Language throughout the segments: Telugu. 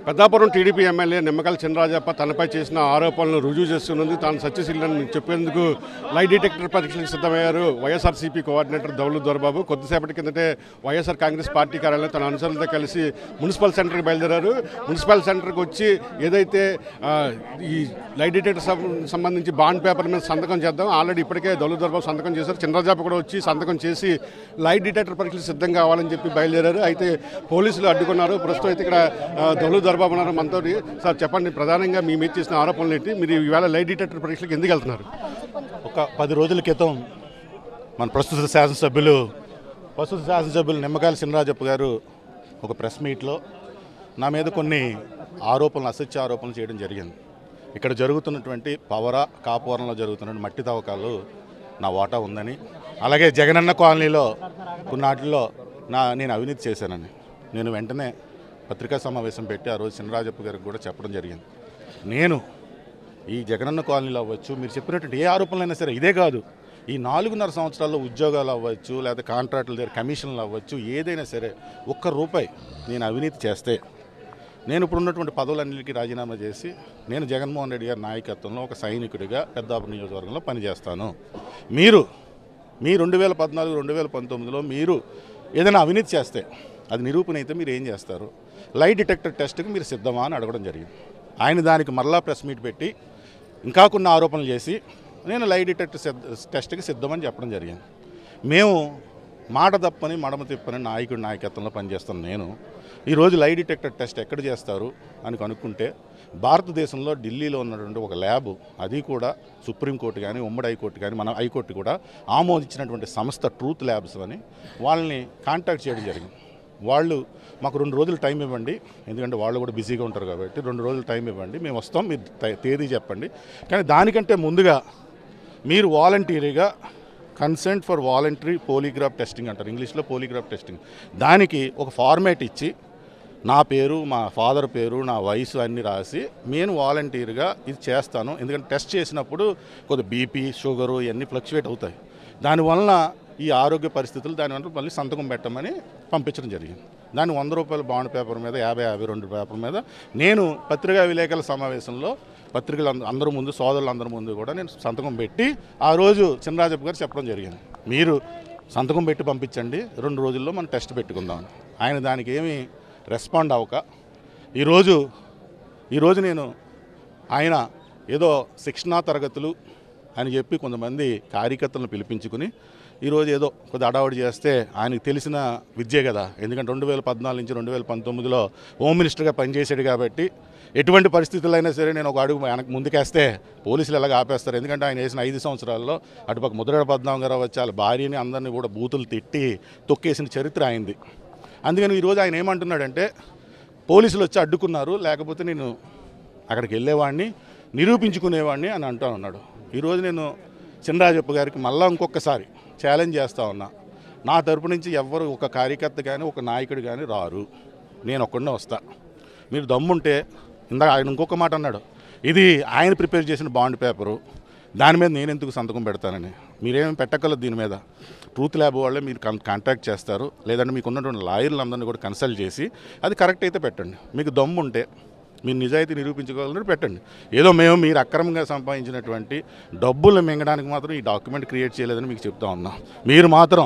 పెద్దాపురం టీడీపీ ఎమ్మెల్యే నిమ్మకాయల చినరాజప్ప తనపై చేసిన ఆరోపణలను రుజువు చేస్తున్నది తాను సత్యశీలని చెప్పేందుకు లై డిటెక్టర్ పరీక్షలకు సిద్ధమయ్యారు వైఎస్ఆర్సీపీ కోఆర్డినేటర్ దౌలు దొరబాబు కొద్దిసేపటి కిందటే వైఎస్ఆర్ కాంగ్రెస్ పార్టీ కార్యాలయం తన అనుసరులతో కలిసి మున్సిపల్ సెంటర్కి బయలుదేరారు మున్సిపల్ సెంటర్కి వచ్చి ఏదైతే ఆ, ఈ లై డిటెక్టర్ సం- సంబంధించి బాండ్ పేపర్ మీద సంతకం చేద్దాం ఆల్రెడీ ఇప్పటికే దౌలు దొరబాబు సంతకం చేశారు చినరాజప్ప కూడా వచ్చి సంతకం చేసి లై డిటెక్టర్ పరీక్షలు సిద్ధం కావాలని చెప్పి బయలుదేరారు అయితే పోలీసులు అడ్డుకున్నారు ప్రస్తుతం అయితే ఇక్కడ ఆ, దౌలు దొరబాబు ఉన్నారు మనతో సార్ చెప్పండి ప్రధానంగా మీ మీద చేసిన ఆరోపణలు ఏంటి మీరు ఈవేళ లై డిటెక్టర్ పరీక్షలకు ఎందుకు వెళ్తున్నారు ఒక పది రోజుల క్రితం మన ప్రస్తుత శాసనసభ్యులు ప్రస్తుత శాసనసభ్యులు నిమ్మకాయల సినరాజప్ప గారు ఒక ప్రెస్ మీట్లో నా మీద కొన్ని ఆరోపణలు అసత్య ఆరోపణలు చేయడం జరిగింది ఇక్కడ జరుగుతున్నటువంటి పవర కాపువరంలో జరుగుతున్న మట్టి తవ్వకాలు నా వాటా ఉందని అలాగే జగనన్న కాలనీలో కొన్నాటిలో నా నేను అవినీతి చేశానని నేను వెంటనే పత్రికా సమావేశం పెట్టి ఆ రోజు చినరాజప్ప గారికి కూడా చెప్పడం జరిగింది నేను ఈ జగనన్న కాలనీలో అవ్వచ్చు మీరు చెప్పినటువంటి ఏ ఆరోపణలైనా సరే ఇదే కాదు ఈ నాలుగున్నర సంవత్సరాల్లో ఉద్యోగాలు అవ్వచ్చు లేదా కాంట్రాక్టుల దగ్గర కమిషన్లు అవ్వచ్చు ఏదైనా సరే ఒక్క రూపాయి నేను అవినీతి చేస్తే నేను ఇప్పుడు ఉన్నటువంటి పదవులన్నిటికీ రాజీనామా చేసి నేను జగన్మోహన్ రెడ్డి గారి నాయకత్వంలో ఒక సైనికుడిగా పెద్దాపురం నియోజకవర్గంలో పనిచేస్తాను మీరు మీ రెండు వేల పద్నాలుగు రెండు వేల పంతొమ్మిదిలో మీరు ఏదైనా అవినీతి చేస్తే అది నిరూపణ అయితే మీరు ఏం చేస్తారు లై డిటెక్టర్ టెస్ట్కి మీరు సిద్ధమా అని అడగడం జరిగింది ఆయన దానికి మరలా ప్రెస్ మీట్ పెట్టి ఇంకా కొన్ని ఆరోపణలు చేసి నేను లై డిటెక్టర్ సిద్ధ టెస్ట్కి సిద్ధమని చెప్పడం జరిగింది మేము మాట తప్పని మడమ తిప్పని నాయకుడి నాయకత్వంలో పనిచేస్తున్న నేను ఈరోజు లై డిటెక్టర్ టెస్ట్ ఎక్కడ చేస్తారు అని కనుక్కుంటే భారతదేశంలో ఢిల్లీలో ఉన్నటువంటి ఒక ల్యాబ్ అది కూడా సుప్రీంకోర్టు కానీ ఉమ్మడి హైకోర్టు కానీ మన హైకోర్టు కూడా ఆమోదించినటువంటి సంస్థ ట్రూత్ ల్యాబ్స్ అని వాళ్ళని కాంటాక్ట్ చేయడం జరిగింది వాళ్ళు మాకు రెండు రోజులు టైం ఇవ్వండి ఎందుకంటే వాళ్ళు కూడా బిజీగా ఉంటారు కాబట్టి రెండు రోజులు టైం ఇవ్వండి మేము వస్తాం మీరు తే- తేదీ చెప్పండి కానీ దానికంటే ముందుగా మీరు వాలంటీరీగా consent for voluntary polygraph testing అంటారు ఇంగ్లీష్లో పోలీగ్రాఫ్ టెస్టింగ్ దానికి ఒక ఫార్మేట్ ఇచ్చి నా పేరు మా ఫాదర్ పేరు నా వయసు అన్ని రాసి నేను వాలంటీర్గా ఇది చేస్తాను ఎందుకంటే టెస్ట్ చేసినప్పుడు కొద్ది బీపీ షుగరు ఇవన్నీ ఫ్లక్చువేట్ అవుతాయి దానివలన ఈ ఆరోగ్య పరిస్థితులు దానివల్ల మళ్ళీ సంతకం పెట్టమని పంపించడం జరిగింది దాన్ని వంద రూపాయల బాండ్ పేపర్ మీద యాభై యాభై రెండు పేపర్ మీద నేను పత్రికా విలేకరుల సమావేశంలో పత్రికలు అంద- అందరి ముందు సోదరులు అందరి ముందు కూడా నేను సంతకం పెట్టి ఆ రోజు చినరాజప్ప గారు చెప్పడం జరిగింది మీరు సంతకం పెట్టి పంపించండి రెండు రోజుల్లో మనం టెస్ట్ పెట్టుకుందాం ఆయన దానికి ఏమీ రెస్పాండ్ అవ్వక ఈరోజు ఈరోజు నేను ఆయన ఏదో శిక్షణా తరగతులు అని చెప్పి కొంతమంది కార్యకర్తలను పిలిపించుకుని ఈరోజు ఏదో కొద్ది అడావుడి చేస్తే ఆయనకు తెలిసిన విద్యే కదా ఎందుకంటే రెండు వేల పద్నాలుగు నుంచి రెండు వేల పంతొమ్మిదిలో హోమ్ మినిస్టర్గా పనిచేశాడు కాబట్టి ఎటువంటి పరిస్థితుల్లో అయినా సరే నేను ఒక అడుగు వెనక ముందుకేస్తే పోలీసులు ఎలాగ ఆపేస్తారు ఎందుకంటే ఆయన వేసిన ఐదు సంవత్సరాల్లో అటుపక్క ముద్రగడ పద్మనాభం గారు వచ్చి వాళ్ళ భార్యని అందరినీ కూడా బూతులు తిట్టి తొక్కేసిన చరిత్ర అయింది అందుకని ఈరోజు ఆయన ఏమంటున్నాడంటే పోలీసులు వచ్చి అడ్డుకున్నారు లేకపోతే నేను అక్కడికి వెళ్ళేవాడిని నిరూపించుకునేవాడిని అని అంటూ ఉన్నాడు ఈరోజు నేను చినరాజప్ప గారికి మళ్ళా ఇంకొకసారి ఛాలెంజ్ చేస్తా ఉన్నా నా తరపు నుంచి ఎవ్వరు ఒక కార్యకర్త కానీ ఒక నాయకుడు కానీ రారు నేను ఒక్కడనే వస్తా మీరు దమ్ముంటే ఇందాక ఆయన ఇంకొక మాట అన్నాడు ఇది ఆయన ప్రిపేర్ చేసిన బాండ్ పేపరు దాని మీద నేను ఎందుకు సంతకం పెడతానని మీరేమి పెట్టగలరు దీని మీద ట్రూత్ ల్యాబ్ వాళ్ళే మీరు కన్ కాంటాక్ట్ చేస్తారు లేదంటే మీకు ఉన్నటువంటి లాయర్లు అందరినీ కూడా కన్సల్ట్ చేసి అది కరెక్ట్ అయితే పెట్టండి మీకు దమ్ము ఉంటే మీరు నిజాయితీ నిరూపించుకోవాలని పెట్టండి ఏదో మేము మీరు అక్రమంగా సంపాదించినటువంటి డబ్బులు మింగడానికి మాత్రం ఈ డాక్యుమెంట్ క్రియేట్ చేయలేదని మీకు చెప్తా ఉన్నాం మీరు మాత్రం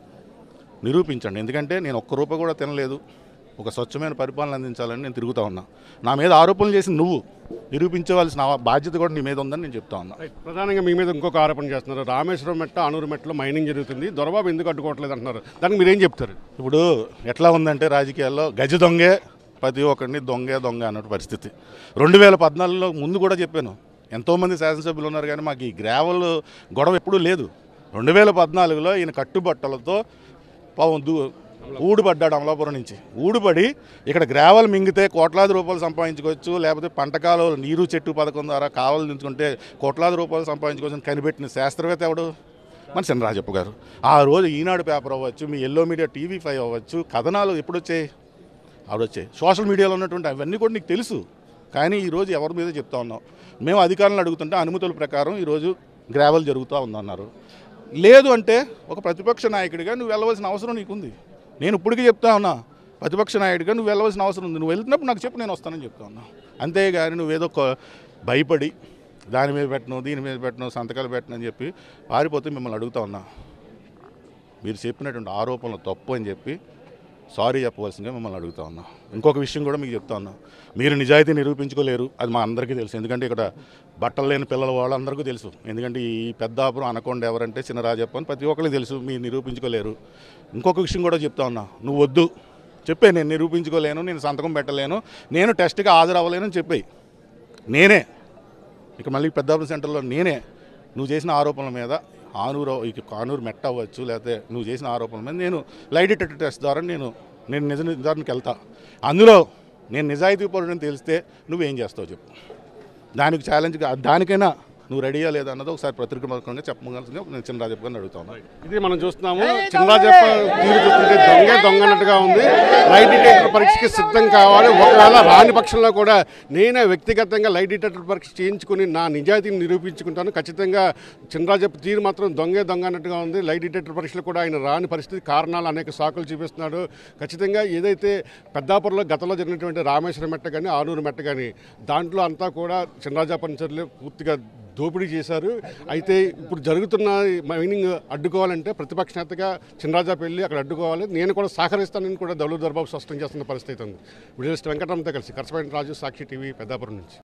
నిరూపించండి ఎందుకంటే నేను ఒక్క రూపాయి కూడా తినలేదు ఒక స్వచ్ఛమైన పరిపాలన అందించాలని నేను తిరుగుతా ఉన్నా నా మీద ఆరోపణలు చేసి నువ్వు నిరూపించవలసిన బాధ్యత కూడా నీ మీద ఉందని నేను చెప్తా ఉన్నా రైట్. ప్రధానంగా మీ మీద ఇంకొక ఆరోపణ చేస్తున్నారు రామేశ్వరం మెట్ట అనూరు మెట్టలో మైనింగ్ జరుగుతుంది దొరబాబు ఎందుకు అడ్డుకోవట్లేదు అంటున్నారు దానికి మీరేం చెప్తారు ఇప్పుడు ఎట్లా ఉందంటే రాజకీయాల్లో గజ దొంగే ప్రతి ఒక్కరిని దొంగే దొంగ అన్నట్టు పరిస్థితి రెండు వేల పద్నాలుగులో ముందు కూడా చెప్పాను ఎంతోమంది శాసనసభ్యులు ఉన్నారు కానీ మాకు ఈ గ్రావెల్ గొడవ ఎప్పుడూ లేదు రెండు వేల పద్నాలుగులో ఈయన కట్టుబట్టలతో పాపం దూ ఊడిపడ్డాడు అమలాపురం నుంచి ఊడిపడి ఇక్కడ గ్రావెల్ మింగితే కోట్లాది రూపాయలు సంపాదించుకోవచ్చు లేకపోతే పంటకాలు నీరు చెట్టు పథకం ద్వారా కావాలి దించుకుంటే కోట్లాది రూపాయలు సంపాదించుకోవచ్చు కనిపెట్టిన శాస్త్రవేత్త ఎవడు మన చంద్రరాజప్ప గారు ఆ రోజు ఈనాడు పేపర్ అవ్వచ్చు మీ ఎల్లో మీడియా టీవీ ఫైవ్ అవ్వచ్చు కథనాలు ఎప్పుడు వచ్చాయి ఆవిడ వచ్చాయి సోషల్ మీడియాలో ఉన్నటువంటి అవన్నీ కూడా నీకు తెలుసు కానీ ఈరోజు ఎవరి మీద చెప్తా ఉన్నాం మేము అధికారులను అడుగుతుంటే అనుమతుల ప్రకారం ఈరోజు గ్రావెల్ జరుగుతూ ఉందన్నారు లేదు అంటే ఒక ప్రతిపక్ష నాయకుడిగా నువ్వు వెళ్ళవలసిన అవసరం నీకుంది నేను ఇప్పటికీ చెప్తా ఉన్నా ప్రతిపక్ష నాయుడుగా నువ్వు వెళ్ళవలసిన అవసరం ఉంది నువ్వు వెళ్తున్నప్పుడు నాకు చెప్పు నేను వస్తానని చెప్తా ఉన్నా అంతేగాని నువ్వేదో కొ- భయపడి దాని మీద పెట్టను దీని మీద పెట్టను సంతకాలు పెట్టను అని చెప్పి పారిపోతే మిమ్మల్ని అడుగుతా ఉన్నా మీరు చెప్పినటువంటి ఆరోపణలు తప్పు అని చెప్పి సారీ చెప్పవలసిందిగా మిమ్మల్ని అడుగుతా ఉన్నా ఇంకొక విషయం కూడా మీకు చెప్తా ఉన్నా మీరు నిజాయితీ నిరూపించుకోలేరు అది మా అందరికీ తెలుసు ఎందుకంటే ఇక్కడ బట్టలు లేని పిల్లల వాళ్ళందరికీ తెలుసు ఎందుకంటే ఈ పెద్దాపురం అనకొండ ఎవరంటే చిన్నరాజప్ప అని ప్రతి ఒక్కరికి తెలుసు మీరు నిరూపించుకోలేరు ఇంకొక విషయం కూడా చెప్తా ఉన్నా నువ్వు వద్దు చెప్పే నేను నిరూపించుకోలేను నేను సంతకం పెట్టలేను నేను టెస్ట్కి హాజరు అవ్వలేను అని చెప్పేయి నేనే ఇక మళ్ళీ పెద్దాపురం సెంటర్లో నేనే నువ్వు చేసిన ఆరోపణల మీద ఆనూరు ఇక కానూరు మెట్ట అవ్వచ్చు లేకపోతే నువ్వు చేసిన ఆరోపణల మీద నేను లైట్ డిటెక్టర్ టెస్ట్ ద్వారా నేను నేను నిజ నిర్ధారణకి వెళ్తా అందులో నేను నిజాయితీ పరుడని తెలిస్తే నువ్వేం చేస్తావు చెప్పు దానికి ఛాలెంజ్ దానికైనా నువ్వు రెడీయా లేదా అన్నది ఒకసారి పత్రిక మార్గంగా చెప్పగలసిందిగా నేను చిన్న రాజప్ప గారిని అడుగుతాను ఇది మనం చూస్తున్నాము చిన్నరాజప్ప తీరు చూస్తుంటే దొంగే దొంగ అన్నట్టుగా ఉంది లైట్ డిటెక్టర్ పరీక్షకి సిద్ధం కావాలి ఒకవేళ రాని పక్షంలో కూడా నేనే వ్యక్తిగతంగా లైట్ డిటెక్టర్ పరీక్ష చేయించుకుని నా నిజాయితీని నిరూపించుకుంటాను ఖచ్చితంగా చిన్నరాజప్ప తీరు మాత్రం దొంగే దొంగ అన్నట్టుగా ఉంది లైట్ డిటెక్టర్ పరీక్షలు కూడా ఆయన రాని పరిస్థితి కారణాలు అనేక సాకులు చూపిస్తున్నాడు ఖచ్చితంగా ఏదైతే పెద్దాపురంలో గతంలో జరిగినటువంటి రామేశ్వరం మెట్ట కానీ ఆనూరు మెట్ట కానీ దాంట్లో అంతా కూడా చిన్నరాజప్ప అనుచరులే పూర్తిగా దోపిడీ చేశారు అయితే ఇప్పుడు జరుగుతున్న మైనింగ్ అడ్డుకోవాలంటే ప్రతిపక్ష నేతగా చినరాజా పెళ్ళి అక్కడ అడ్డుకోవాలి నేను కూడా సహకరిస్తానని కూడా దౌలు దర్బాబు స్పష్టం చేస్తున్న పరిస్థితి ఉంది విడుదల వెంకటరామతో కలిసి కరసమైన రాజు సాక్షి టీవీ పెద్దాపురం నుంచి